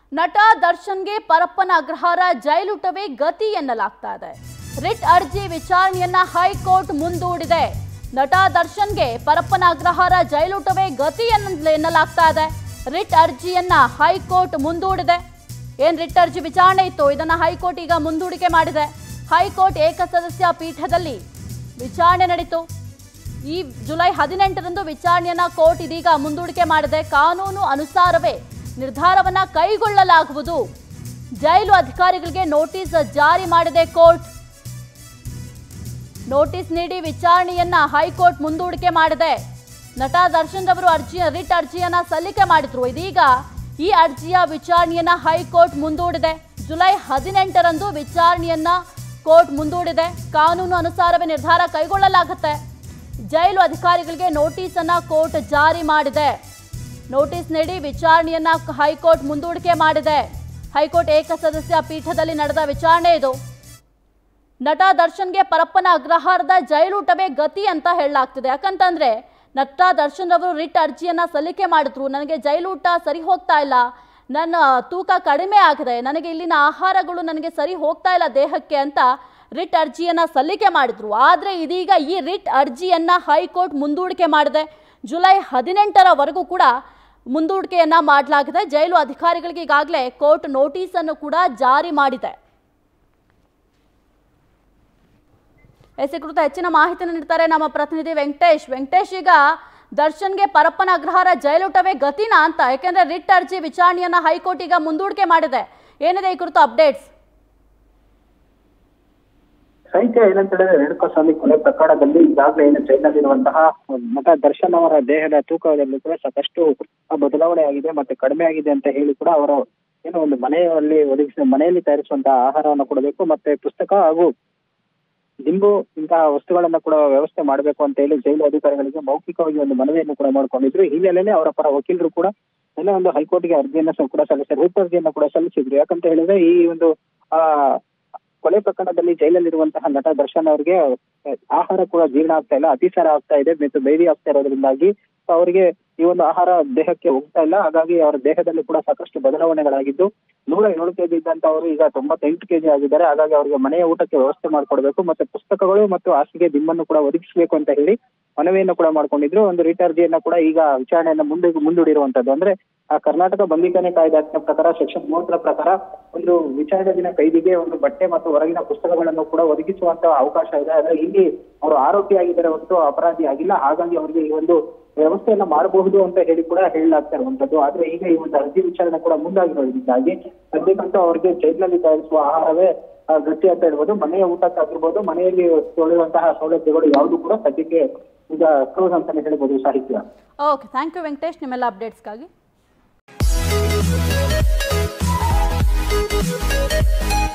ನಟ ದರ್ಶನ್ಗೆ ಪರಪ್ಪನ ಅಗ್ರಹಾರ ಜೈಲುಟವೇ ಗತಿ ಎನ್ನಲಾಗ್ತಾ ಇದೆ ರಿಟ್ ಅರ್ಜಿ ವಿಚಾರಣೆಯನ್ನ ಹೈಕೋರ್ಟ್ ಮುಂದೂಡಿದೆ ನಟ ದರ್ಶನ್ಗೆ ಪರಪ್ಪನ ಅಗ್ರಹಾರ ಜೈಲುಟವೇ ಗತಿ ಎನ್ನ- ಎನ್ನಲಾಗ್ತಾ ಇದೆ ರಿಟ್ ಅರ್ಜಿಯನ್ನ ಹೈಕೋರ್ಟ್ ಮುಂದೂಡಿದೆ ಏನ್ ರಿಟ್ ಅರ್ಜಿ ವಿಚಾರಣೆ ಇತ್ತು ಇದನ್ನ ಹೈಕೋರ್ಟ್ ಈಗ ಮುಂದೂಡಿಕೆ ಮಾಡಿದೆ ಹೈಕೋರ್ಟ್ ಏಕಸದಸ್ಯ ಪೀಠದಲ್ಲಿ ವಿಚಾರಣೆ ನಡೀತು ಈ ಜುಲೈ ಹದಿನೆಂಟರಂದು ವಿಚಾರಣೆಯನ್ನ ಕೋರ್ಟ್ ಇದೀಗ ಮುಂದೂಡಿಕೆ ಮಾಡಿದೆ ಕಾನೂನು ಅನುಸಾರವೇ ನಿರ್ಧಾರವನ್ನ ಕೈಗೊಳ್ಳಲಾಗುವುದು ಜೈಲು ಅಧಿಕಾರಿಗಳಿಗೆ ನೋಟಿಸ್ ಜಾರಿ ಮಾಡಿದೆ ಕೋರ್ಟ್ ನೋಟಿಸ್ ನೀಡಿ ವಿಚಾರಣೆಯನ್ನ ಹೈಕೋರ್ಟ್ ಮುಂದೂಡಿಕೆ ಮಾಡಿದೆ ನಟ ದರ್ಶನ್ ರವರು ಅರ್ಜಿ ರಿಟ್ ಅರ್ಜಿಯನ್ನ ಸಲ್ಲಿಕೆ ಮಾಡಿದ್ರು ಇದೀಗ ಈ ಅರ್ಜಿಯ ವಿಚಾರಣೆಯನ್ನ ಹೈಕೋರ್ಟ್ ಮುಂದೂಡಿದೆ ಜುಲೈ ಹದಿನೆಂಟರಂದು ವಿಚಾರಣೆಯನ್ನ ಕೋರ್ಟ್ ಮುಂದೂಡಿದೆ ಕಾನೂನು ಅನುಸಾರವೇ ನಿರ್ಧಾರ ಕೈಗೊಳ್ಳಲಾಗುತ್ತೆ ಜೈಲು ಅಧಿಕಾರಿಗಳಿಗೆ ನೋಟಿಸ್ ಅನ್ನ ಕೋರ್ಟ್ ಜಾರಿ ಮಾಡಿದೆ ನೋಟಿಸ್ ನೀಡಿ ವಿಚಾರಣೆಯನ್ನ ಹೈಕೋರ್ಟ್ ಮುಂದೂಡಿಕೆ ಮಾಡಿದೆ ಹೈಕೋರ್ಟ್ ಏಕಸದಸ್ಯ ಪೀಠದಲ್ಲಿ ನಡೆದ ವಿಚಾರಣೆ ಇದು ನಟ ದರ್ಶನ್ಗೆ ಪರಪ್ಪನ ಅಗ್ರಹಾರದ ಜೈಲೂಟವೇ ಗತಿ ಅಂತ ಹೇಳಲಾಗ್ತಿದೆ ಯಾಕಂತಂದ್ರೆ ನಟ ದರ್ಶನ್ ರವರು ರಿಟ್ ಅರ್ಜಿಯನ್ನ ಸಲ್ಲಿಕೆ ಮಾಡಿದ್ರು ನನಗೆ ಜೈಲೂಟ ಸರಿ ಹೋಗ್ತಾ ಇಲ್ಲ ನನ್ನ ತೂಕ ಕಡಿಮೆ ಆಗಿದೆ ನನಗೆ ಇಲ್ಲಿನ ಆಹಾರಗಳು ನನಗೆ ಸರಿ ಹೋಗ್ತಾ ಇಲ್ಲ ದೇಹಕ್ಕೆ ಅಂತ ರಿಟ್ ಅರ್ಜಿಯನ್ನ ಸಲ್ಲಿಕೆ ಮಾಡಿದ್ರು ಆದ್ರೆ ಇದೀಗ ಈ ರಿಟ್ ಅರ್ಜಿಯನ್ನ ಹೈಕೋರ್ಟ್ ಮುಂದೂಡಿಕೆ ಮಾಡಿದೆ ಜುಲೈ ಹದಿನೆಂಟರವರೆಗೂ ಕೂಡ ಮುಂದೂಡಿಕೆಯನ್ನ ಮಾಡಲಾಗಿದೆ ಜೈಲು ಅಧಿಕಾರಿಗಳಿಗೆ ಈಗಾಗಲೇ ಕೋರ್ಟ್ ನೋಟಿಸ್ ಅನ್ನು ಕೂಡ ಜಾರಿ ಮಾಡಿದೆ ಎಸ್ ಈ ಕುರಿತು ಹೆಚ್ಚಿನ ಮಾಹಿತಿಯನ್ನು ನೀಡ್ತಾರೆ ನಮ್ಮ ಪ್ರತಿನಿಧಿ ವೆಂಕಟೇಶ್ ವೆಂಕಟೇಶ್ ಈಗ ದರ್ಶನ್ಗೆ ಪರಪ್ಪನ ಅಗ್ರಹಾರ ಜೈಲುಟವೇ ಗತಿನಾ ಅಂತ ಯಾಕೆಂದ್ರೆ ರಿಟ್ ಅರ್ಜಿ ವಿಚಾರಣೆಯನ್ನ ಹೈಕೋರ್ಟ್ ಈಗ ಮುಂದೂಡಿಕೆ ಮಾಡಿದೆ ಏನಿದೆ ಈ ಕುರಿತು ಅಪ್ಡೇಟ್ಸ್ ಸಾಹಿತ್ಯ ಏನಂತ ಹೇಳಿದ್ರೆ ರೇಣುಕಾಸ್ವಾಮಿ ಕೊಲೆ ಪ್ರಕರಣದಲ್ಲಿ ಈಗಾಗಲೇ ಏನು ಜೈಲಲ್ಲಿರುವಂತಹ ನಟ ದರ್ಶನ್ ಅವರ ದೇಹದ ತೂಕದಲ್ಲಿ ಕೂಡ ಸಾಕಷ್ಟು ಬದಲಾವಣೆ ಆಗಿದೆ ಮತ್ತೆ ಕಡಿಮೆ ಆಗಿದೆ ಅಂತ ಹೇಳಿ ಕೂಡ ಅವರು ಏನೋ ಒಂದು ಮನೆಯಲ್ಲಿ ಒದಗಿಸಿ ಮನೆಯಲ್ಲಿ ತಯಾರಿಸುವಂತಹ ಆಹಾರವನ್ನು ಕೊಡಬೇಕು ಮತ್ತೆ ಪುಸ್ತಕ ಹಾಗೂ ದಿಂಬು ಇಂತಹ ವಸ್ತುಗಳನ್ನ ಕೂಡ ವ್ಯವಸ್ಥೆ ಮಾಡಬೇಕು ಅಂತ ಹೇಳಿ ಜೈಲು ಅಧಿಕಾರಿಗಳಿಗೆ ಮೌಖಿಕವಾಗಿ ಒಂದು ಮನವಿಯನ್ನು ಕೂಡ ಮಾಡ್ಕೊಂಡಿದ್ರು ಈ ಹಿನ್ನೆಲೆಯಲ್ಲಿ ಅವರ ಪರ ವಕೀಲರು ಕೂಡ ಎಲ್ಲ ಒಂದು ಹೈಕೋರ್ಟ್ಗೆ ಅರ್ಜಿಯನ್ನ ಸ- ಕೂಡ ಸಲ್ಲಿಸಿದ್ರು ರಿಟ್ ಅರ್ಜಿಯನ್ನ ಕೂಡ ಸಲ್ಲಿಸಿದ್ರು ಯಾಕಂತ ಹೇಳಿದ್ರೆ ಈ ಒಂದು ಆ ಕೊಲೆ ಪ್ರಕರಣದಲ್ಲಿ ಜೈಲಲ್ಲಿರುವಂತಹ ನಟ ದರ್ಶನ್ ಅವರಿಗೆ ಆಹಾರ ಕೂಡ ಜೀರ್ಣ ಆಗ್ತಾ ಇಲ್ಲ ಅತಿಸಾರ ಆಗ್ತಾ ಇದೆ ಮತ್ತು ಬೇದಿ ಆಗ್ತಾ ಇರೋದ್ರಿಂದಾಗಿ ಸೊ ಅವರಿಗೆ ಈ ಒಂದು ಆಹಾರ ದೇಹಕ್ಕೆ ಹೋಗ್ತಾ ಇಲ್ಲ ಹಾಗಾಗಿ ಅವರ ದೇಹದಲ್ಲಿ ಕೂಡ ಸಾಕಷ್ಟು ಬದಲಾವಣೆಗಳಾಗಿದ್ದು ನೂರ ಏಳು ಕೆಜಿ ಇದ್ದಂತ ಅವರು ಈಗ ತೊಂಬತ್ತೆಂಟು ಕೆಜಿ ಆಗಿದ್ದಾರೆ ಹಾಗಾಗಿ ಅವರಿಗೆ ಮನೆಯ ಊಟಕ್ಕೆ ವ್ಯವಸ್ಥೆ ಮಾಡ್ಕೊಡ್ಬೇಕು ಮತ್ತೆ ಪುಸ್ತಕಗಳು ಮತ್ತು ಹಾಸಿಗೆ ದಿಮ್ಮನ್ನು ಕೂಡ ಒದಗಿಸಬೇಕು ಅಂತ ಹೇಳಿ ಮನವಿಯನ್ನು ಕೂಡ ಮಾಡ್ಕೊಂಡಿದ್ರು ಒಂದು ರಿಟ್ ಅರ್ಜಿಯನ್ನ ಕೂಡ ಈಗ ವಿಚಾರಣೆಯನ್ನ ಮುಂದೆ ಮುಂದೂಡಿರುವಂತದ್ದು ಅಂದ್ರೆ ಆ ಕರ್ನಾಟಕ ಬಂದಿಖಾನೆ ಕಾಯ್ದೆ ಆಕ್ಟ್ನ ಪ್ರಕಾರ ಸೆಕ್ಷನ್ ಮೂವತ್ತರ ಪ್ರಕಾರ ಒಂದು ವಿಚಾರಣೆ ದಿನ ಕೈದಿಗೆ ಒಂದು ಬಟ್ಟೆ ಮತ್ತು ಹೊರಗಿನ ಪುಸ್ತಕಗಳನ್ನು ಕೂಡ ಒದಗಿಸುವಂತ ಅವಕಾಶ ಇದೆ ಆದ್ರೆ ಇಲ್ಲಿ ಅವರು ಆರೋಪಿಯಾಗಿದ್ದಾರೆ ಹೊರತು ಅಪರಾಧಿ ಆಗಿಲ್ಲ ಹಾಗಾಗಿ ಅವರಿಗೆ ಈ ಒಂದು ವ್ಯವಸ್ಥೆಯನ್ನ ಮಾಡಬಹುದು ಅಂತ ಹೇಳಿ ಕೂಡ ಹೇಳಲಾಗ್ತಾ ಇರುವಂತದ್ದು ಆದ್ರೆ ಈಗ ಈ ಒಂದು ಅರ್ಜಿ ವಿಚಾರಣೆ ಕೂಡ ಮುಂದಾಗಿರೋದ್ರಿಂದಾಗಿ ಸದ್ಯಕ್ಕಂತೂ ಅವರಿಗೆ ಜೈಲಿನಲ್ಲಿ ತಯಾರಿಸುವ ಆಹಾರವೇ ಆ, ಗಟ್ಟಿ ಅಂತ ಹೇಳ್ಬೋದು ಮನೆಯ ಊಟಕ್ಕಾಗಿರ್ಬೋದು ಮನೆಯಲ್ಲಿ ತೊಳೆಯುವಂತಹ ಸೌಲಭ್ಯಗಳು ಯಾವುದು ಕೂಡ ಸದ್ಯಕ್ಕೆ ಈಗ ಕ್ಲೋಸ್ ಅಂತಾನೆ ಹೇಳ್ಬೋದು ಸಾಹಿತ್ಯ ಓಕೆ ಥ್ಯಾಂಕ್ ಯು ವೆಂಕಟೇಶ್ ನಿಮ್ಮೆಲ್ಲ ಅಪ್ಡೇಟ್ಸ್ಗಾಗಿ